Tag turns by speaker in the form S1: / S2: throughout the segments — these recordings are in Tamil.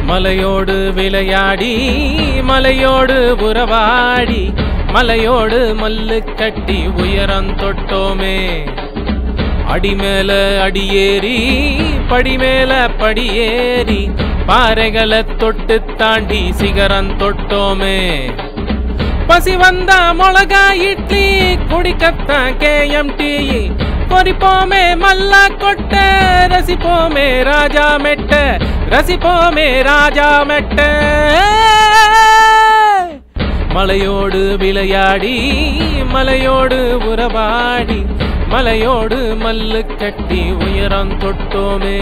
S1: மலையோடு விளையாடி மலையோடு உறவாடி மலையோடு மல்லு கட்டி உயரம் தொட்டோமே அடிமேல அடியேறி படிமேல படியேறி பாறைகளை தொட்டு தாண்டி சிகரம் தொட்டோமே பசி வந்தா மிளகா இட்லி குடிக்கத்தான் கேஎம் டீ பொறிப்போமே மல்லா கொட்ட ரசிப்போமே ராஜா மெட்ட ரசிப்போமே ராஜா மெட்ட மலையோடு விளையாடி மலையோடு உறவாடி மலையோடு மல்லு கட்டி உயரம் தொட்டோமே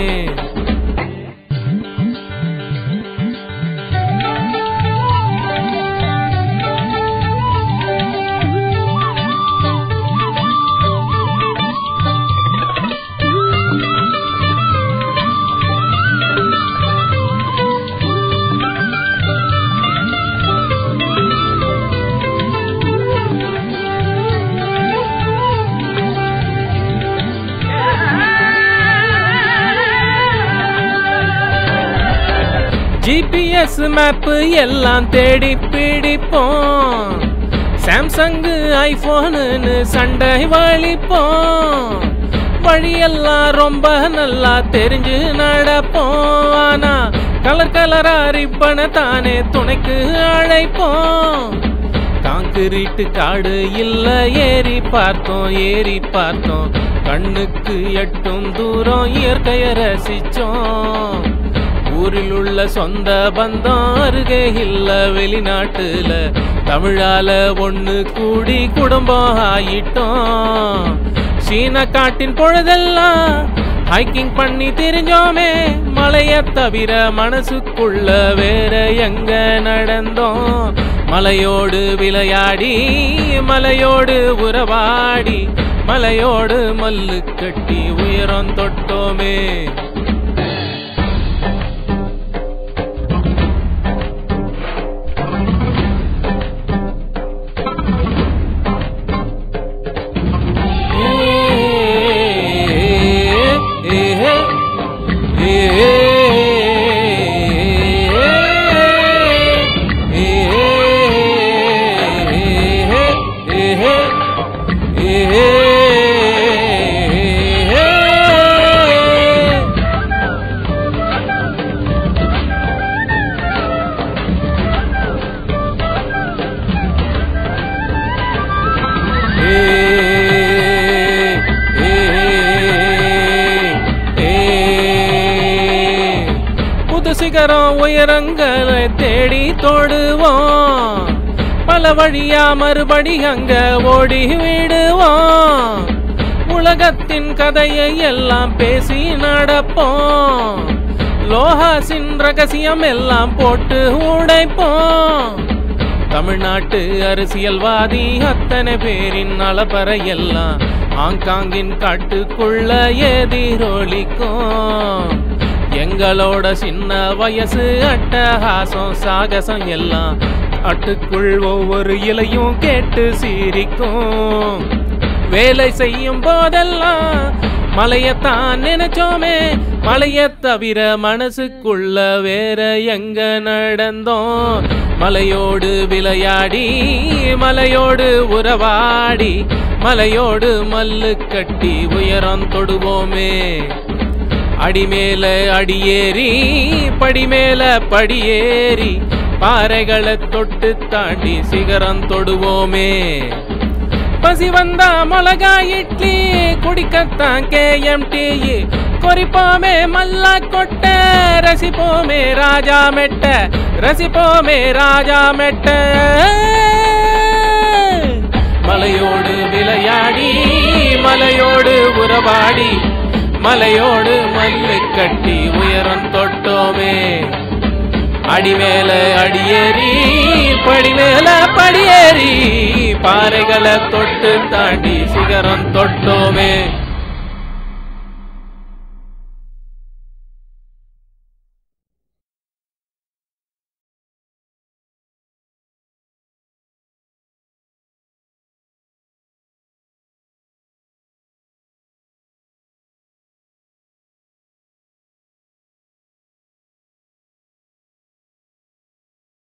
S1: ஜிபிஎஸ் மேப்பு எல்லாம் தேடி பிடிப்போம் சாம்சங்கு ஐபோனு சண்டை வலிப்போம் வழியெல்லாம் ரொம்ப நல்லா தெரிஞ்சு நடப்போம் ஆனா கலர் கலரா ரிப்பனை தானே துணைக்கு அழைப்போம் காங்கிரீட்டு காடு இல்ல ஏறி பார்த்தோம் ஏறி பார்த்தோம் கண்ணுக்கு எட்டும் தூரம் இயற்கைய ரசிச்சோம் ஊரில் உள்ள சொந்த பந்தம் அருகே இல்ல வெளிநாட்டுல தமிழால ஒண்ணு கூடி குடும்பம் ஆயிட்டோம் சீன காட்டின் பொழுதெல்லாம் ஹைக்கிங் பண்ணி தெரிஞ்சோமே மலைய தவிர மனசுக்குள்ள வேற எங்க நடந்தோம் மலையோடு விளையாடி மலையோடு உறவாடி மலையோடு மல்லு கட்டி உயரம் தொட்டோமே புது சிகரம் உயரங்களை தேடி தொடுவோம் பல வழியா மறுபடி அங்க ஓடி விடுவோம் உலகத்தின் கதையை எல்லாம் பேசி நடப்போம் லோஹாசின் ரகசியம் எல்லாம் போட்டு உடைப்போம் தமிழ்நாட்டு அரசியல்வாதி அத்தனை பேரின் நலப்பறை எல்லாம் ஹாங்காங்கின் காட்டுக்குள்ள எதிரொலிக்கும் எங்களோட சின்ன வயசு அட்டகாசம் சாகசம் எல்லாம் காட்டுக்குள் ஒவ்வொரு இலையும் கேட்டு சிரிக்கும் வேலை செய்யும் போதெல்லாம் மலையத்தான் நினைச்சோமே மலைய தவிர மனசுக்குள்ள வேற எங்க நடந்தோம் மலையோடு விளையாடி மலையோடு உறவாடி மலையோடு மல்லு கட்டி உயரம் தொடுவோமே அடிமேல அடியேறி படிமேல படியேறி பாறைகளை தொட்டு தாண்டி சிகரம் தொடுவோமே பசி வந்தா மிளகா இட்லி குடிக்கத்தான் கேஎம் டீ கொறிப்போமே மல்லா கொட்ட ரசிப்போமே ராஜா மெட்ட ரசிப்போமே ராஜா மெட்ட மலையோடு விளையாடி மலையோடு உறவாடி மலையோடு மல்லு கட்டி உயரம் தொட்டோமே அடிமேல அடியேறி படிமேல படியேறி பாறைகளை தொட்டு தாண்டி சிகரம் தொட்டோமே